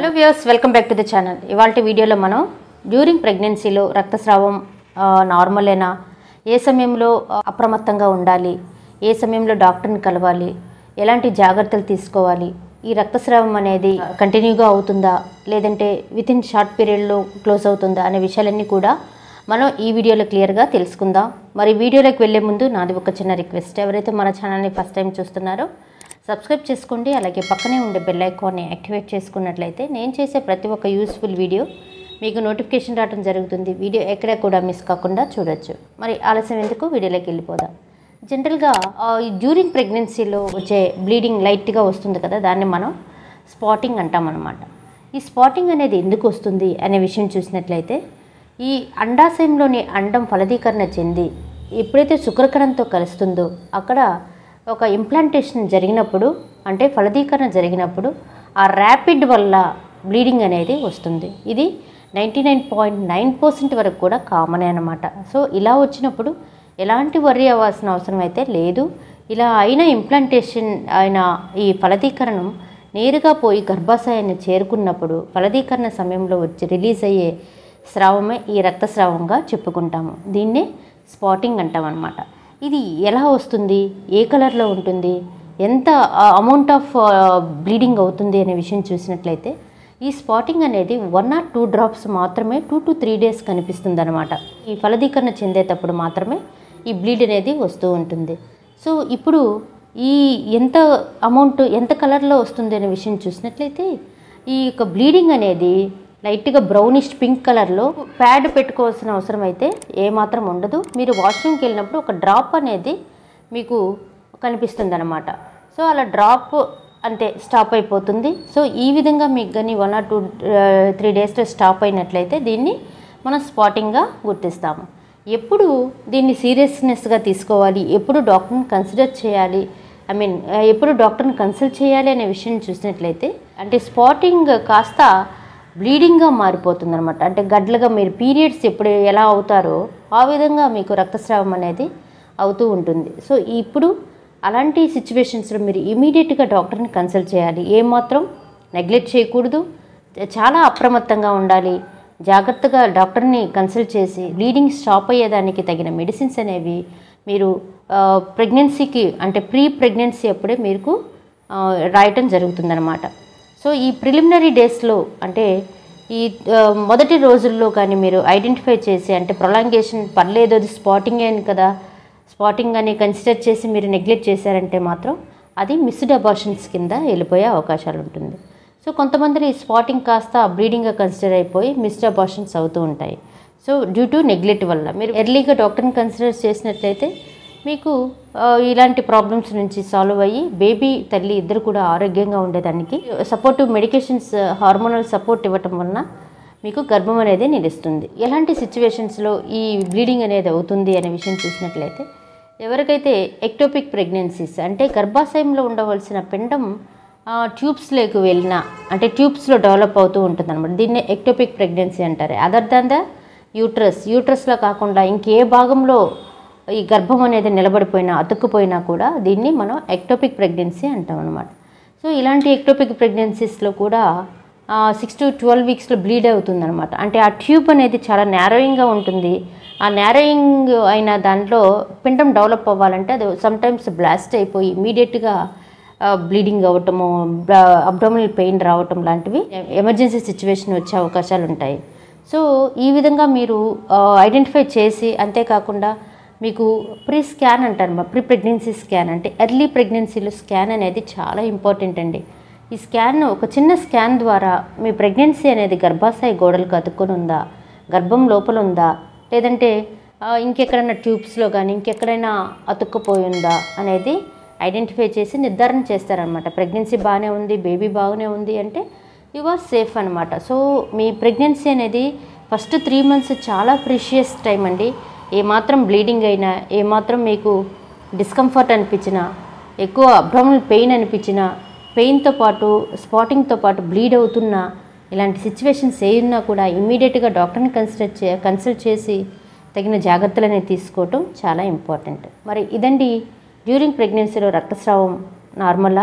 hello views welcome back to the channel ఇవాళ వీడియోలో మనం డ్యూరింగ్ ప్రెగ్నెన్సీలో రక్తస్రావం ఆ, నార్మలేనా ఏ సమయంలో ఆ, అప్రమత్తంగా ఉండాలి ఏ సమయంలో డాక్టర్ని కలవాలి ఎలాంటి జాగ్రత్తలు తీసుకోవాలి ఈ రక్తస్రావం అనేది కంటిన్యూగా అవుతుందా లేదంటే విత్ ఇన్ షార్ట్ పీరియడ్లో క్లోజ్ అవుతుందా అనే విషయాలన్నీ కూడా మనం ఈ వీడియోలో క్లియర్గా తెలుసుకుందాం మరి వీడియోలోకి వెళ్ళే ముందు నాది ఒక చిన్న రిక్వెస్ట్ ఎవరైతే మన ఛానల్ని ఫస్ట్ టైం చూస్తున్నారో సబ్స్క్రైబ్ చేసుకోండి అలాగే పక్కనే ఉండే బెల్ ఐకాన్ని యాక్టివేట్ చేసుకున్నట్లయితే నేను చేసే ప్రతి ఒక్క యూస్ఫుల్ వీడియో మీకు నోటిఫికేషన్ రావడం జరుగుతుంది వీడియో ఎక్కడ కూడా మిస్ కాకుండా చూడొచ్చు మరి ఆలస్యం ఎందుకు వీడియోలోకి వెళ్ళిపోదాం జనరల్గా డ్యూరింగ్ ప్రెగ్నెన్సీలో వచ్చే బ్లీడింగ్ లైట్గా వస్తుంది కదా దాన్ని మనం స్పాటింగ్ అంటాం అనమాట ఈ స్పాటింగ్ అనేది ఎందుకు వస్తుంది అనే విషయం చూసినట్లయితే ఈ అండాశయంలోని అండం ఫలదీకరణ చెంది ఎప్పుడైతే శుక్రకణంతో కలుస్తుందో అక్కడ ఒక ఇంప్లాంటేషన్ జరిగినప్పుడు అంటే ఫలదీకరణ జరిగినప్పుడు ఆ ర్యాపిడ్ వల్ల బ్లీడింగ్ అనేది వస్తుంది ఇది ninety nine point nine percent వరకు కూడా కామనే అనమాట సో ఇలా వచ్చినప్పుడు ఎలాంటి వర్రీ అవ్వాల్సిన అవసరం అయితే లేదు ఇలా అయిన ఇంప్లాంటేషన్ అయిన ఈ ఫలదీకరణం నేరుగా పోయి గర్భాశయాన్ని చేరుకున్నప్పుడు ఫలదీకరణ సమయంలో వచ్చి రిలీజ్ అయ్యే స్రావమే ఈ రక్తస్రావంగా చెప్పుకుంటాము దీన్నే స్పాటింగ్ అంటాం అనమాట ఇది ఎలా వస్తుంది ఏ కలర్లో ఉంటుంది ఎంత అమౌంట్ ఆఫ్ బ్లీడింగ్ అవుతుంది అనే విషయం చూసినట్లయితే ఈ స్పాటింగ్ అనేది వన్ ఆర్ టూ డ్రాప్స్ మాత్రమే టూ టు త్రీ డేస్ కనిపిస్తుంది అనమాట ఈ ఫలదీకరణ చెందేటప్పుడు మాత్రమే ఈ బ్లీడ్ అనేది వస్తూ ఉంటుంది సో ఇప్పుడు ఈ ఎంత అమౌంట్ ఎంత కలర్లో వస్తుంది అనే విషయం చూసినట్లయితే ఈ యొక్క బ్లీడింగ్ అనేది లైట్గా బ్రౌనిష్ పింక్ కలర్లో ప్యాడ్ పెట్టుకోవాల్సిన అవసరం అయితే ఏమాత్రం ఉండదు మీరు వాష్రూమ్కి వెళ్ళినప్పుడు ఒక డ్రాప్ అనేది మీకు కనిపిస్తుంది అనమాట సో అలా డ్రాప్ అంటే స్టాప్ అయిపోతుంది సో ఈ విధంగా మీకు కానీ వన్ ఆర్ టూ త్రీ డేస్లో స్టాప్ అయినట్లయితే దీన్ని మనం స్పాటింగ్గా గుర్తిస్తాము ఎప్పుడు దీన్ని సీరియస్నెస్గా తీసుకోవాలి ఎప్పుడు డాక్టర్ని కన్సిడర్ చేయాలి ఐ మీన్ ఎప్పుడు డాక్టర్ని కన్సల్ట్ చేయాలి అనే విషయం చూసినట్లయితే అంటే స్పాటింగ్ కాస్త బ్లీడింగ్గా మారిపోతుంది అనమాట అంటే గడ్డలుగా మీరు పీరియడ్స్ ఎప్పుడు ఎలా అవుతారో ఆ విధంగా మీకు రక్తస్రావం అనేది అవుతూ ఉంటుంది సో ఇప్పుడు అలాంటి సిచ్యువేషన్స్లో మీరు ఇమీడియట్గా డాక్టర్ని కన్సల్ట్ చేయాలి ఏమాత్రం నెగ్లెక్ట్ చేయకూడదు చాలా అప్రమత్తంగా ఉండాలి జాగ్రత్తగా డాక్టర్ని కన్సల్ట్ చేసి బ్లీడింగ్ స్టాప్ అయ్యేదానికి తగిన మెడిసిన్స్ అనేవి మీరు ప్రెగ్నెన్సీకి అంటే ప్రీ ప్రెగ్నెన్సీ అప్పుడే మీకు ఆ, రాయటం జరుగుతుందన్నమాట సో ఈ ప్రిలిమినరీ డేస్లో అంటే ఈ ఆ, మొదటి రోజుల్లో కానీ మీరు ఐడెంటిఫై చేసి అంటే ప్రొలాంగేషన్ పర్లేదు అది స్పాటింగ్ అని కదా స్పాటింగ్ అని కన్సిడర్ చేసి మీరు నెగ్లెక్ట్ చేశారంటే మాత్రం అది మిస్డ్ అబార్షన్స్ కింద వెళ్ళిపోయే అవకాశాలు ఉంటుంది సో కొంతమంది స్పాటింగ్ కాస్త బ్లీడింగ్గా కన్సిడర్ అయిపోయి మిస్డ్ అబార్షన్స్ అవుతూ ఉంటాయి సో డ్యూ టు నెగ్లెక్ట్ వల్ల మీరు ఎర్లీగా డాక్టర్ని కన్సిడర్ చేసినట్లయితే మీకు ఆ, ఇలాంటి ప్రాబ్లమ్స్ నుంచి సాల్వ్ అయ్యి బేబీ తల్లి ఇద్దరు కూడా ఆరోగ్యంగా ఉండేదానికి సపోర్టివ్ మెడికేషన్స్ హార్మోనల్ సపోర్ట్ ఇవ్వటం వలన మీకు గర్భం అనేది నిలుస్తుంది ఎలాంటి సిచ్యువేషన్స్లో ఈ బ్లీడింగ్ అనేది అవుతుంది అనే విషయం చూసినట్లయితే ఎవరికైతే ఎక్టోపిక్ ప్రెగ్నెన్సీస్ అంటే గర్భాశయంలో ఉండవలసిన పిండం ట్యూబ్స్లోకి వెళ్ళిన అంటే ట్యూబ్స్లో డెవలప్ అవుతూ ఉంటుంది అనమాట దీన్నే ఎక్టోపిక్ ప్రెగ్నెన్సీ అంటారు అదర్ దాన్ ద యూట్రస్ యూట్రస్లో కాకుండా ఇంకే భాగంలో ఈ గర్భం అనేది నిలబడిపోయినా అతుక్కుపోయినా కూడా దీన్ని మనం ఎక్టోపిక్ ప్రెగ్నెన్సీ అంటాం అనమాట సో ఇలాంటి ఎక్టోపిక్ ప్రెగ్నెన్సీస్లో కూడా సిక్స్ టు ట్వెల్వ్ వీక్స్లో బ్లీడ్ అవుతుంది అనమాట అంటే ఆ ట్యూబ్ అనేది చాలా నేరోయింగ్గా ఉంటుంది ఆ నేరోయింగ్ అయిన దాంట్లో పిండం డెవలప్ అవ్వాలంటే అది సమ్టైమ్స్ బ్లాస్ట్ అయిపోయి ఇమీడియట్గా బ్లీడింగ్ అవ్వటము అబ్డోమినల్ పెయిన్ రావటం లాంటివి ఎమర్జెన్సీ సిచ్యువేషన్ వచ్చే అవకాశాలు ఉంటాయి సో ఈ విధంగా మీరు ఐడెంటిఫై చేసి అంతేకాకుండా మీకు ప్రీ స్కాన్ అంటారు ప్రీ ప్రెగ్నెన్సీ స్కాన్ అంటే ఎర్లీ ప్రెగ్నెన్సీలో స్కాన్ అనేది చాలా ఇంపార్టెంట్ అండి ఈ స్కాన్ ఒక చిన్న స్కాన్ ద్వారా మీ ప్రెగ్నెన్సీ అనేది గర్భాశయ గోడలకు అతుక్కొని ఉందా గర్భం లోపల ఉందా లేదంటే ఆ, ఇంకెక్కడైనా ట్యూబ్స్లో కానీ ఇంకెక్కడైనా అతుక్కుపోయి ఉందా అనేది ఐడెంటిఫై చేసి నిర్ధారణ చేస్తారనమాట ప్రెగ్నెన్సీ బాగానే ఉంది బేబీ బాగానే ఉంది అంటే యు ఆర్ సేఫ్ అనమాట సో మీ ప్రెగ్నెన్సీ అనేది ఫస్ట్ త్రీ మంత్స్ చాలా ప్రీషియస్ టైం అండి ఏమాత్రం బ్లీడింగ్ అయినా ఏమాత్రం మీకు డిస్కంఫర్ట్ అనిపించినా ఎక్కువ అబ్డామినల్ పెయిన్ అనిపించినా పెయిన్తో పాటు స్పాటింగ్తో పాటు బ్లీడ్ అవుతున్నా ఇలాంటి సిచ్యువేషన్స్ ఏ ఉన్నా కూడా ఇమ్మీడియట్గా డాక్టర్ని కన్సిడర్ చే కన్సల్ట్ చేసి తగిన జాగ్రత్తలు అనేవి తీసుకోవటం చాలా ఇంపార్టెంట్ మరి ఇదండి డ్యూరింగ్ ప్రెగ్నెన్సీలో రక్తస్రావం నార్మలా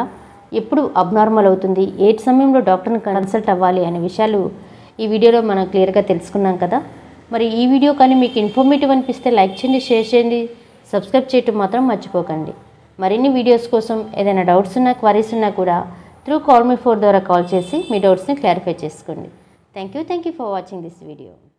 ఎప్పుడు అబ్నార్మల్ అవుతుంది ఏ సమయంలో డాక్టర్ని కన్సల్ట్ అవ్వాలి అనే విషయాలు ఈ వీడియోలో మనం క్లియర్గా తెలుసుకున్నాం కదా మరి ఈ వీడియో కానీ మీకు ఇన్ఫర్మేటివ్ అనిపిస్తే లైక్ చేయండి షేర్ చేయండి సబ్స్క్రైబ్ చేయటం మాత్రం మర్చిపోకండి మరిన్ని వీడియోస్ కోసం ఏదైనా డౌట్స్ ఉన్నా క్వరీస్ ఉన్నా కూడా త్రూ కాల్ మీ ఫోర్ ద్వారా కాల్ చేసి మీ డౌట్స్ని క్లారిఫై చేసుకోండి thank you thank you for watching this video